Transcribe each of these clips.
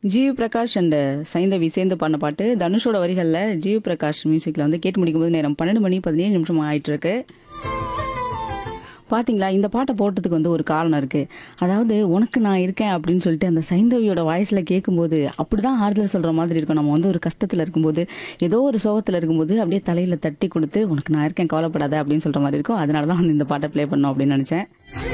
GV Prakash and Saindhavi சேர்ந்து பாடின பாட்டு தனுஷோட வரிகளில் ஜிவி பிரகாஷ் மியூசிக்கில் வந்து கேட்டு முடிக்கும் போது நேரம் பன்னெண்டு மணி பதினேழு நிமிஷம் ஆயிட்டு இருக்கு பாத்தீங்களா இந்த பாட்டை போட்டதுக்கு வந்து ஒரு காரணம் இருக்கு அதாவது உனக்கு நான் இருக்கேன் அப்படின்னு சொல்லிட்டு அந்த சைந்தவியோட வாய்ஸ்ல கேட்கும்போது அப்படிதான் ஆறுதல் சொல்ற மாதிரி இருக்கும் நம்ம வந்து ஒரு கஷ்டத்துல இருக்கும்போது ஏதோ ஒரு சோகத்துல இருக்கும்போது அப்படியே தலையில தட்டி கொடுத்து உனக்கு நான் இருக்கேன் கவலைப்படாத அப்படின்னு சொல்ற மாதிரி இருக்கும் அதனால தான் வந்து இந்த பாட்டை ப்ளே பண்ணோம் அப்படின்னு நினைச்சேன்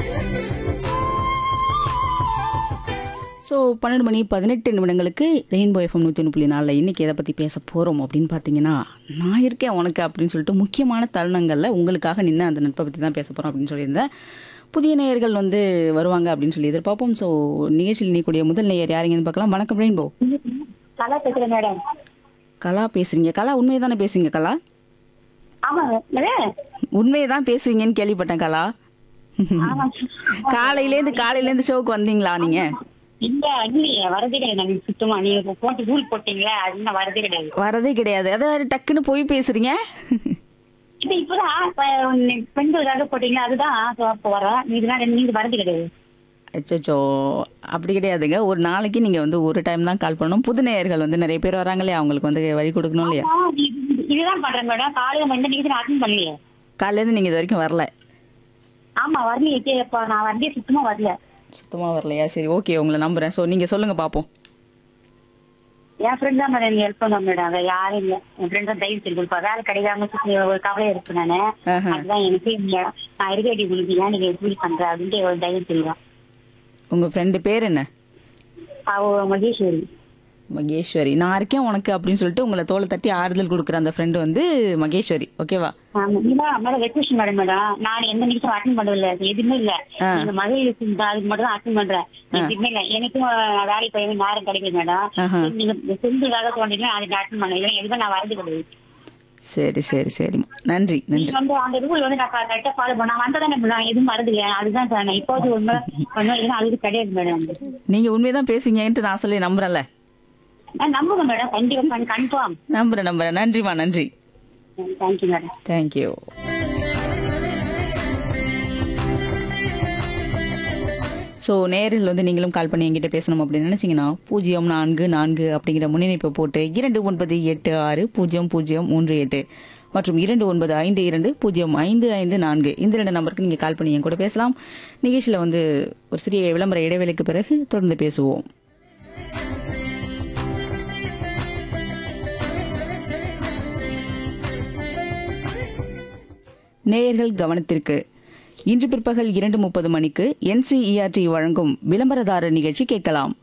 ஸோ பன்னெண்டு மணி பதினெட்டு நிமிடங்களுக்கு ரெயின்போ எஃப்எம் நூற்றி ஒன்று புள்ளி நாலில் இன்றைக்கி எதை பற்றி பேச போகிறோம் அப்படின்னு பார்த்தீங்கன்னா நான் இருக்கேன் உனக்கு அப்படின்னு சொல்லிட்டு முக்கியமான தருணங்களில் உங்களுக்காக நின்று அந்த நட்பை பற்றி தான் பேச போகிறோம் அப்படின்னு சொல்லியிருந்தேன் புதிய நேயர்கள் வந்து வருவாங்க அப்படின்னு சொல்லி எதிர்பார்ப்போம் ஸோ நிகழ்ச்சியில் இணையக்கூடிய முதல் நேயர் யாருங்கன்னு பார்க்கலாம் வணக்கம் ரெயின்போ கலா பேசுறேன் மேடம் கலா பேசுறீங்க கலா உண்மையை தானே பேசுவீங்க கலா ஆமாங்க மேடம் உண்மையை தான் பேசுவீங்கன்னு கேள்விப்பட்டேன் கலா காலையிலேருந்து காலையிலேருந்து ஷோக்கு வந்தீங்களா நீங்கள் இல்ல இல்லையே வரதே கிடையாது நாங்க சுத்தமா நீங்க போட்டு ரூல் போட்டீங்களா அது இன்னும் வரதே கிடையாது வரதே கிடையாது அதாவது டக்குன்னு போய் பேசுறீங்க இது இப்பதான் பெண்களுக்காக போட்டீங்களா அதுதான் so அப்ப வர இதெல்லாம் ரெண்டு நீங்க வரது கிடையாது அச்சோ அப்படி கிடையாதுங்க ஒரு நாளைக்கு நீங்க வந்து ஒரு டைம் தான் கால் பண்ணணும் புது நேயர்கள் வந்து நிறைய பேர் வராங்களே அவங்களுக்கு வந்து வழி கொடுக்கணும் இல்லையா ஆ, இது- இதுதான் பண்றேன் மேடம் காலையில மணி நீங்க அட்டன் பண்ணலையே காலையிலேருந்து நீங்க இது வரைக்கும் வரல ஆமா வரலையே கேப்பா நான் வரதே சுத்தமா வரல சுத்தமா வரலையா சரி ஓகே உங்களை நம்புறேன் ஸோ நீங்க சொல்லுங்க பாப்போம் என் ஃப்ரெண்ட் தான் மேடம் ஹெல்ப் பண்ண மேடம் வேற யாரும் இல்ல என் ஃப்ரெண்ட் தான் தயவு செஞ்சு கொடுப்பா வேலை கிடைக்காம சுத்தி ஒரு கவலையா இருக்கு நானு ஆஹா. அதுதான் எனக்கு இங்க நான் இருக்கடி உங்களுக்கு ஏன் நீங்க ஃபீல் பண்ற அப்படின்ட்டு ஒரு தயவு செய்வான் உங்க ஃப்ரெண்டு பேர் என்ன அவ மகேஸ்வரி மகேஸ்வரி நான் இருக்கேன் உனக்கு அப்படின்னு சொல்லிட்டு உங்களை தோலை தட்டி ஆறுதல் கொடுக்குற அந்த ஃப்ரெண்டு வந்து மகேஸ்வரி ஓகேவா ஆமா இல்ல மேடம் வெக்கேஷன் மேடம் மேடம் நான் எந்த நிமிஷம் அட்டன் பண்ணல எதுவுமே இல்ல ஆ. நீங்க மகளிர் இருந்தா அதுக்கு மட்டும் தான் அட்டன் பண்றேன் எதுவுமே இல்ல எனக்கும் வேலைக்கு போய் நேரம் கிடைக்கல மேடம் ஆஹா. நீங்க செஞ்சதாக தோன்றீங்கன்னா அதுக்கு அட்டன் பண்ண இல்லை எதுவுமே நான் வரது கிடையாது சரி சரி சரி நன்றி நன்றி நீங்க வந்து அந்த ரூல் வந்து நான் கரெக்டா ஃபாலோ பண்ண வந்ததானே மேடம் எதுவும் வரது இல்லை அதுதான் சார் நான் இப்போது உண்மை ஒன்றும் எதுவும் அது கிடையாது மேடம் நீங்க உண்மைதான் பேசுங்கன்ட்டு நான் சொல்லி நம்புறேன்ல நான் நம்புங்க மேடம் கண்டிப்பா கன்ஃபார்ம் நம்புறேன் நம்புறேன் நன்றிமா நன்றி தேங்க்யூ மேடம் தேங்க்யூ ஸோ நேரில் வந்து நீங்களும் கால் பண்ணி என்கிட்ட பேசணும் அப்படின்னு நினைச்சீங்கன்னா பூஜ்ஜியம் நான்கு நான்கு அப்படிங்கிற முன்னிணைப்பை போட்டு இரண்டு ஒன்பது எட்டு ஆறு பூஜ்ஜியம் பூஜ்ஜியம் மூன்று எட்டு மற்றும் இரண்டு ஒன்பது ஐந்து இரண்டு பூஜ்ஜியம் ஐந்து ஐந்து நான்கு இந்த ரெண்டு நம்பருக்கு நீங்கள் கால் பண்ணி என் கூட பேசலாம் நிகழ்ச்சியில் வந்து ஒரு சிறிய விளம்பர இடைவேளைக்கு பிறகு தொடர்ந்து பேசுவோம் நேயர்கள் கவனத்திற்கு இன்று பிற்பகல் இரண்டு முப்பது மணிக்கு என்சிஇஆர்டி வழங்கும் விளம்பரதாரர் நிகழ்ச்சி கேட்கலாம்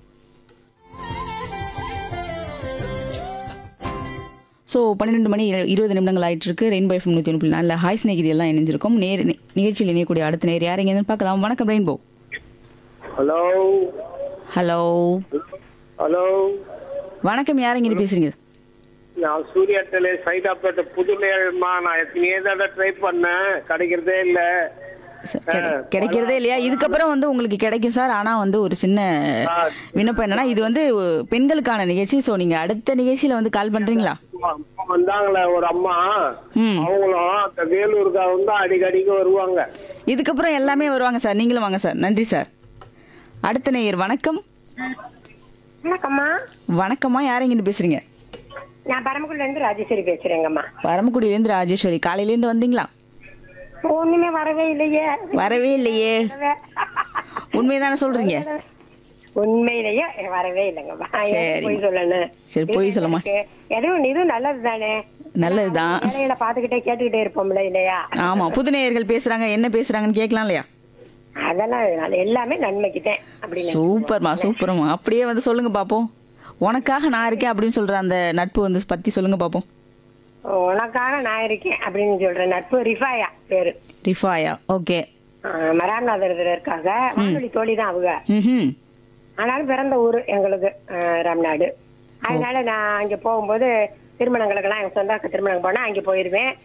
ஸோ பன்னிரெண்டு மணி இரு- இருபது நிமிடங்கள் ஆயிட்டு இருக்கு ரெயின்போ எஃப்எம் நூற்றி ஒன்று நல்ல ஹாய் ஸ்நேகிதி எல்லாம் இணைஞ்சிருக்கும் நேர் நி- நிகழ்ச்சியில் இணையக்கூடிய அடுத்த நேர் யார் எங்கேன்னு பார்க்கலாம் வணக்கம் ரெயின்போ ஹலோ ஹலோ ஹலோ வணக்கம் யார் எங்கே பேசுறீங்க நான் சூர்யா டெலே சைதாப்பேட்டை புதுநேரமா நான் எத்தனையோ தடவை ட்ரை பண்ணேன் கிடைக்கிறதே இல்ல சார், கிடை- கிடைக்கிறதே இல்லையா இதுக்கப்புறம் வந்து உங்களுக்கு கிடைக்கும் சார் ஆனா வந்து ஒரு சின்ன விண்ணப்பம் என்னன்னா இது வந்து பெண்களுக்கான நிகழ்ச்சி ஸோ நீங்க அடுத்த நிகழ்ச்சியில வந்து கால் பண்றீங்களா அம்மா வந்தாங்களே ஒரு அம்மா ம் அவங்களும் அந்த வேலூருக்காக வந்து அடிக்கடிக்கு வருவாங்க இதுக்கப்புறம் எல்லாமே வருவாங்க சார் நீங்களும் வாங்க சார் நன்றி சார் அடுத்த நேயர் வணக்கம் வணக்கம்மா வணக்கம்மா யார் எங்கிட்டு பேசுறீங்க நான் பரமக்குடில இருந்து ராஜேஸ்வரி பேசுறேங்கம்மா பரமக்குடியிலேருந்து ராஜேஸ்வரி காலையிலேருந்து வந்தீங்களா ஒண்ணுமே வரவே இல்லையே வரவே இல்லையே உண்மைதானே சொல்றீங்க உண்மையிலேயே வரவே இல்லைங்கம்மா சரி. ஏன் போய் சொல்லணும் சரி, பொய் சொல்ல மா- இருக்கு. எதுவும் இதுவும் நல்லது தானே நல்லதுதான் வேலையில பாத்துக்கிட்டே கேட்டுக்கிட்டே இருப்போம்ல இல்லையா ஆமா புது நேயர்கள் பேசுறாங்க என்ன பேசுறாங்கன்னு கேட்கலாம் இல்லையா அதெல்லாம் நல்ல- எல்லாமே நன்மைக்கு தான் அப்படின்னு சூப்பர்மா சூப்பர்மா அப்படியே வந்து சொல்லுங்க பாப்போம் உனக்காக நான் இருக்கேன் அப்படின்னு சொல்ற அந்த நட்பு வந்து பத்தி சொல்லுங்க பாப்போம் உனக்காக நான் இருக்கேன் அப்படின்னு சொல்றேன் நட்பு ரிஃபாயா பேரு ரிஃபாயா ஓகே ஆஹ் மராநாதர் இருக்காங்க வானொலி தோழி தான் அவங்க ம் ஆனாலும் பிறந்த ஊர் எங்களுக்கு ஆஹ் ராம்நாடு அதனால நான் அங்க போகும்போது திருமணங்களுக்கெல்லாம் எங்க சொந்தாக்க திருமணம் போனா அங்க போயிருவேன்